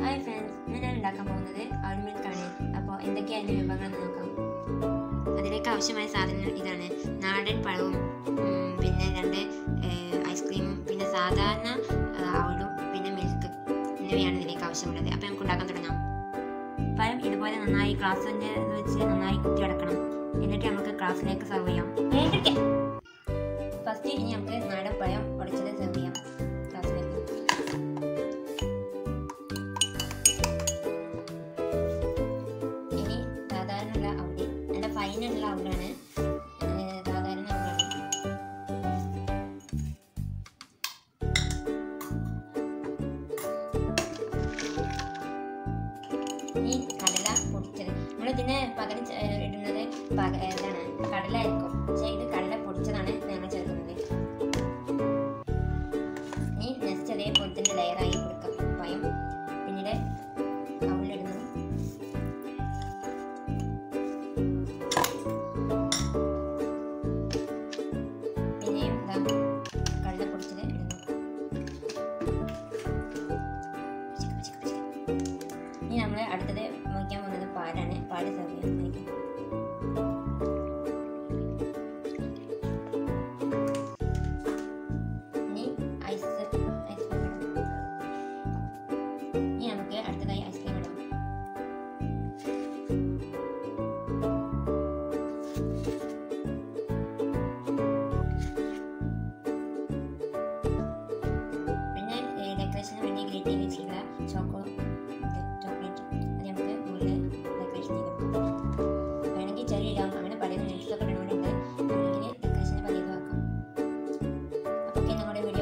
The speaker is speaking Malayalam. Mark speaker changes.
Speaker 1: ഹായ് ഫ്രണ്ട്സ് ഇന്ന് ഞാൻ ഉണ്ടാക്കാൻ പോകുന്നത് ആൾ മിൽക്കാണ് അപ്പോൾ എന്തൊക്കെയാണ് അതിൻ്റെ വിഭവങ്ങൾ എന്ന് നോക്കാം അതിലേക്ക് ആവശ്യമായ സാധനങ്ങൾ ഇതാണ് നാടൻ പഴവും ഉം, പിന്നെ രണ്ട് ഐസ്ക്രീമും പിന്നെ സാധാരണ അവളും പിന്നെ മിൽക്ക് എന്നിവയാണ് ഇതിലേക്ക് ആവശ്യമുള്ളത് അപ്പോൾ നമുക്ക് ഉണ്ടാക്കാൻ തുടങ്ങാം പഴം ഇതുപോലെ നന്നായി ഗ്ലാസ്സിൻ്റെ വെച്ച് നന്നായി കുത്തി അടക്കണം എന്നിട്ട് നമുക്ക് ഗ്ലാസ്സിലേക്ക് സെർവ് ചെയ്യാം ഫസ്റ്റ് ഇനി നമുക്ക് നാടൻ പഴം ഉടച്ചത് സെർവ് ചെയ്യാം ഗ്ലാസ്സിലേക്ക് ഇനി സാധാരണയുള്ള അവല് നല്ല ഫൈനുള്ള അവലാണ് ഏഹ് സാധാരണ അവലാണ് ഈ കടല പൊടിച്ചത് നമ്മൾ ഇതിന് പകരം ചെ- ഏഹ് ഇടുന്നത് പക- ഏതാണ് കടല ആയിരിക്കും പക്ഷേ ഇത് കടല പൊടിച്ചതാണ് ഞങ്ങൾ ചേർക്കുന്നത് ഇനി നെക്സ്റ്റ് അതേപോലെ തന്നെ ലെയറായി കൊടുക്കാം പയം പിന്നീട് അവലിടുന്നതും പിന്നെയും ഇതാ കടല പൊടിച്ചത് ഇടുന്നു ഇനി നമ്മൾ അടുത്തത് വയ്ക്കാൻ പോകുന്നത് പാലാണ് പാല് സെർവ് ചെയ്യാൻ വയ്ക്കും ഇനി ഐസ് ഐസ്ക്രീം ഇടാം ഇനി നമുക്ക് അടുത്തതായി ഐസ്ക്രീം ഇടാം പിന്നെ ഡെക്കറേഷന് വേണ്ടി ഗ്രേറ്റ് ചെയ്ത് വെച്ചിട്ടുള്ള ചോക്കോ ചോക്ലേറ്റ് അത് നമുക്ക് മുകളിൽ ഡെക്കറേഷൻ ചെയ്ത് കൊടുക്കാം വേണമെങ്കിൽ ചെറിയ ഇടാം അങ്ങനെ പല നട്സൊക്കെ ഇടുന്നവരുണ്ട് അല്ലെങ്കിൽ ഡെക്കറേഷന് പലതും ആക്കാം അപ്പോൾ നമ്മുടെ വീഡിയോ